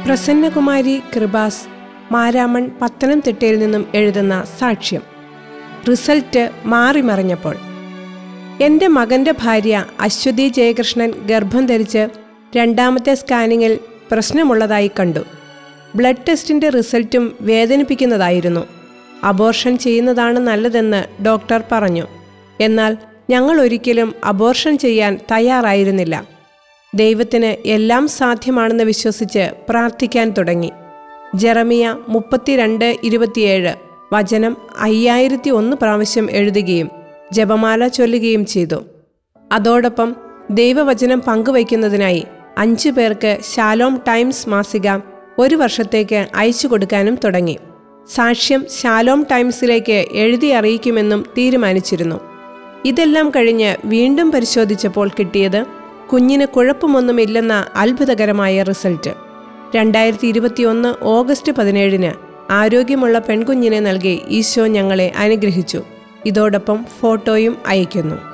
പ്രസന്നകുമാരി കൃപാസ് മാരാമൺ പത്തനംതിട്ടയിൽ നിന്നും എഴുതുന്ന സാക്ഷ്യം റിസൾട്ട് മാറിമറിഞ്ഞപ്പോൾ എൻ്റെ മകൻ്റെ ഭാര്യ അശ്വതി ജയകൃഷ്ണൻ ഗർഭം ധരിച്ച് രണ്ടാമത്തെ സ്കാനിങ്ങിൽ പ്രശ്നമുള്ളതായി കണ്ടു ബ്ലഡ് ടെസ്റ്റിൻ്റെ റിസൾട്ടും വേദനിപ്പിക്കുന്നതായിരുന്നു അബോർഷൻ ചെയ്യുന്നതാണ് നല്ലതെന്ന് ഡോക്ടർ പറഞ്ഞു എന്നാൽ ഞങ്ങൾ ഒരിക്കലും അബോർഷൻ ചെയ്യാൻ തയ്യാറായിരുന്നില്ല ദൈവത്തിന് എല്ലാം സാധ്യമാണെന്ന് വിശ്വസിച്ച് പ്രാർത്ഥിക്കാൻ തുടങ്ങി ജെറമിയ മുപ്പത്തിരണ്ട് ഇരുപത്തിയേഴ് വചനം അയ്യായിരത്തി ഒന്ന് പ്രാവശ്യം എഴുതുകയും ജപമാല ചൊല്ലുകയും ചെയ്തു അതോടൊപ്പം ദൈവവചനം പങ്കുവയ്ക്കുന്നതിനായി അഞ്ചു പേർക്ക് ശാലോം ടൈംസ് മാസിക ഒരു വർഷത്തേക്ക് അയച്ചു കൊടുക്കാനും തുടങ്ങി സാക്ഷ്യം ശാലോം ടൈംസിലേക്ക് എഴുതി അറിയിക്കുമെന്നും തീരുമാനിച്ചിരുന്നു ഇതെല്ലാം കഴിഞ്ഞ് വീണ്ടും പരിശോധിച്ചപ്പോൾ കിട്ടിയത് കുഞ്ഞിന് കുഴപ്പമൊന്നുമില്ലെന്ന അത്ഭുതകരമായ റിസൾട്ട് രണ്ടായിരത്തി ഇരുപത്തിയൊന്ന് ഓഗസ്റ്റ് പതിനേഴിന് ആരോഗ്യമുള്ള പെൺകുഞ്ഞിനെ നൽകി ഈശോ ഞങ്ങളെ അനുഗ്രഹിച്ചു ഇതോടൊപ്പം ഫോട്ടോയും അയക്കുന്നു